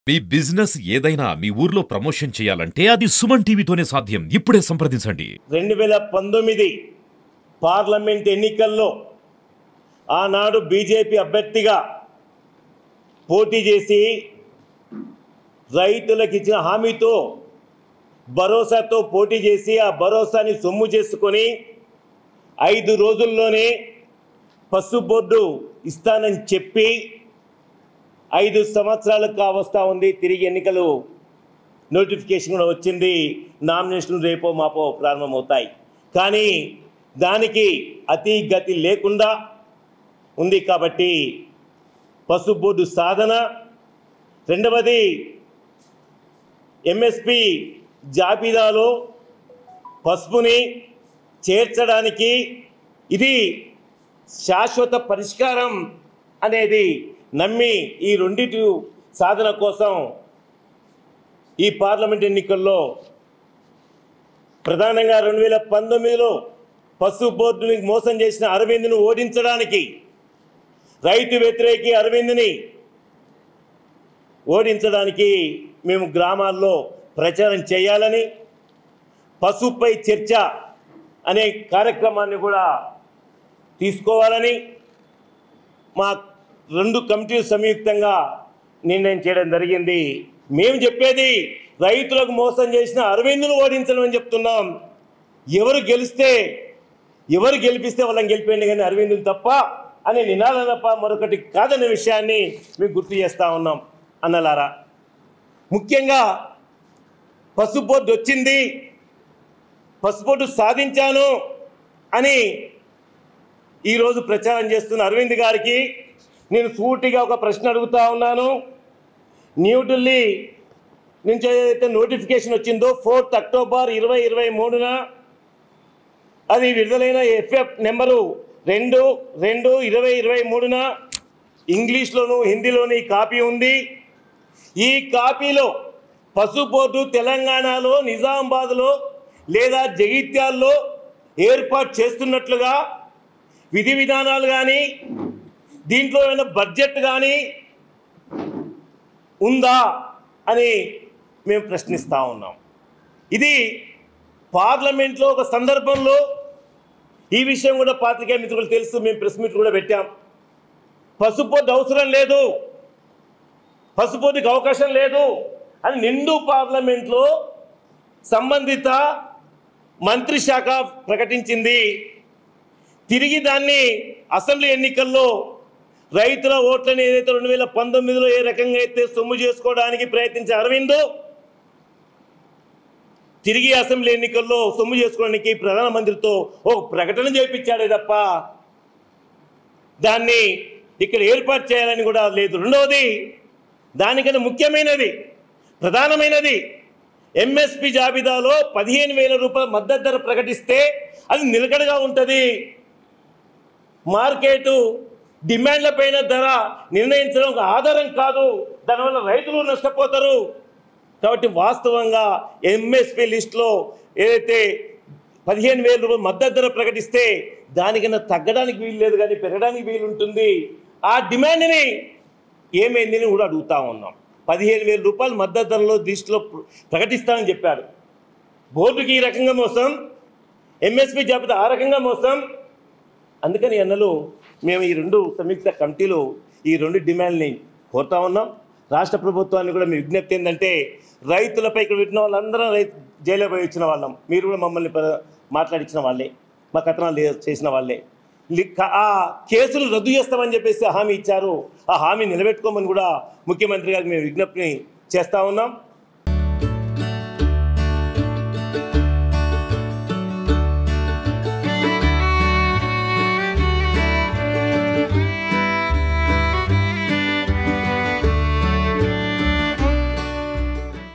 మీ business ఏదైనా మీ ఊర్లో promotion చేయాలంటే అది సుమన్ టీవీతోనే సాధ్యం ఇప్పుడే సంప్రదించండి రెండు వేల పంతొమ్మిది పార్లమెంట్ ఎన్నికల్లో ఆనాడు బీజేపీ అభ్యర్థిగా పోటీ చేసి రైతులకు ఇచ్చిన హామీతో భరోసాతో పోటీ చేసి ఆ భరోసాని సొమ్ము చేసుకొని ఐదు రోజుల్లోనే పసుపు బోర్డు ఇస్తానని చెప్పి ఐదు సంవత్సరాలకు కావస్తా ఉంది తిరిగి ఎన్నికలు నోటిఫికేషన్ కూడా వచ్చింది నామినేషన్ రేపో మాపో ప్రారంభమవుతాయి కానీ దానికి అతి గతి లేకుండా ఉంది కాబట్టి పసుపు బోర్డు సాధన రెండవది ఎంఎస్పి జాబితాలో పసుపుని చేర్చడానికి ఇది శాశ్వత పరిష్కారం అనేది నమ్మి ఈ రెండిటి సాధన కోసం ఈ పార్లమెంట్ ఎన్నికల్లో ప్రధానంగా రెండు వేల పంతొమ్మిదిలో పసుపు బోర్డుని మోసం చేసిన అరవింద్ను ఓడించడానికి రైతు వ్యతిరేకి అరవింద్ని ఓడించడానికి మేము గ్రామాల్లో ప్రచారం చేయాలని పసుపుపై చర్చ అనే కార్యక్రమాన్ని కూడా తీసుకోవాలని మా రెండు కమిటీలు సంయుక్తంగా నిర్ణయం చేయడం జరిగింది మేము చెప్పేది రైతులకు మోసం చేసిన అరవిందును ఓడించడం అని చెప్తున్నాం ఎవరు గెలిస్తే ఎవరు గెలిపిస్తే వాళ్ళని గెలిపేయండి కానీ అరవిందులు తప్ప అనే నినాదం తప్ప మరొకటి కాదనే విషయాన్ని మీకు గుర్తు చేస్తూ ఉన్నాం అన్నలారా ముఖ్యంగా పసుపు బోర్డు వచ్చింది పసుపు బోర్డు సాధించాను అని ఈరోజు ప్రచారం చేస్తున్న అరవింద్ గారికి నేను సూటిగా ఒక ప్రశ్న అడుగుతా ఉన్నాను న్యూఢిల్లీ నుంచి ఏదైతే నోటిఫికేషన్ వచ్చిందో ఫోర్త్ అక్టోబర్ ఇరవై ఇరవై మూడున అది విడుదలైన ఎఫ్ఎఫ్ నెంబరు రెండు రెండు ఇరవై ఇరవై మూడున ఇంగ్లీష్లోను హిందీలోను ఈ కాపీ ఉంది ఈ కాపీలో పసుపు బోర్డు తెలంగాణలో నిజామాబాద్లో లేదా జగిత్యాల్లో ఏర్పాటు చేస్తున్నట్లుగా విధి విధానాలు కానీ దీంట్లో ఏమైనా బడ్జెట్ కానీ ఉందా అని మేము ప్రశ్నిస్తూ ఉన్నాం ఇది పార్లమెంట్లో ఒక సందర్భంలో ఈ విషయం కూడా పాత్రికేయ మిత్రులు తెలుసు మేము ప్రెస్ మీట్ కూడా పెట్టాం పసుపొద్దు అవసరం లేదు పసుపొద్దుకి అవకాశం లేదు అని నిండు పార్లమెంట్లో సంబంధిత మంత్రి శాఖ ప్రకటించింది తిరిగి దాన్ని అసెంబ్లీ ఎన్నికల్లో రైతుల ఓట్లని ఏదైతే రెండు వేల పంతొమ్మిదిలో ఏ రకంగా అయితే సొమ్ము చేసుకోవడానికి ప్రయత్నించే అరవింద్ తిరిగి అసెంబ్లీ ఎన్నికల్లో సొమ్ము చేసుకోవడానికి ప్రధానమంత్రితో ఒక ప్రకటన చేపించాడే తప్ప దాన్ని ఇక్కడ ఏర్పాటు చేయాలని కూడా లేదు రెండవది దానికన్నా ముఖ్యమైనది ప్రధానమైనది ఎంఎస్పి జాబితాలో పదిహేను వేల రూపాయల మద్దతు ధర ప్రకటిస్తే అది నిలకడగా ఉంటుంది మార్కెట్ డిమాండ్ల పైన ధర నిర్ణయించడం ఒక ఆధారం కాదు దానివల్ల రైతులు నష్టపోతారు కాబట్టి వాస్తవంగా ఎంఎస్పి లిస్టులో ఏదైతే పదిహేను వేల రూపాయలు మద్దతు ధర ప్రకటిస్తే దానికన్నా తగ్గడానికి వీలు లేదు కానీ పెరగడానికి వీలు ఉంటుంది ఆ డిమాండ్ని ఏమైందని కూడా అడుగుతా ఉన్నాం పదిహేను వేల రూపాయలు మద్దతు ధరలో లిస్టులో ప్రకటిస్తానని చెప్పాడు బోర్డుకి ఈ రకంగా మోసం ఎంఎస్పి జాబితా ఆ రకంగా మోసం అందుకని అన్నలు మేము ఈ రెండు సంయుక్త కమిటీలు ఈ రెండు డిమాండ్ని కోరుతా ఉన్నాం రాష్ట్ర ప్రభుత్వాన్ని కూడా మీ విజ్ఞప్తి ఏంటంటే రైతులపై ఇక్కడ పెట్టిన వాళ్ళందరం రైతు జైలు పోయి ఇచ్చిన వాళ్ళం మీరు కూడా మమ్మల్ని ప్ర- మాట్లాడించిన వాళ్ళే మా కథనాలు లే- చేసిన వాళ్ళే లి- క- ఆ కేసులు రద్దు చేస్తామని చెప్పేసి హామీ ఇచ్చారు ఆ హామీ నిలబెట్టుకోమని కూడా ముఖ్యమంత్రి గారికి మేము విజ్ఞప్తిని చేస్తా ఉన్నాం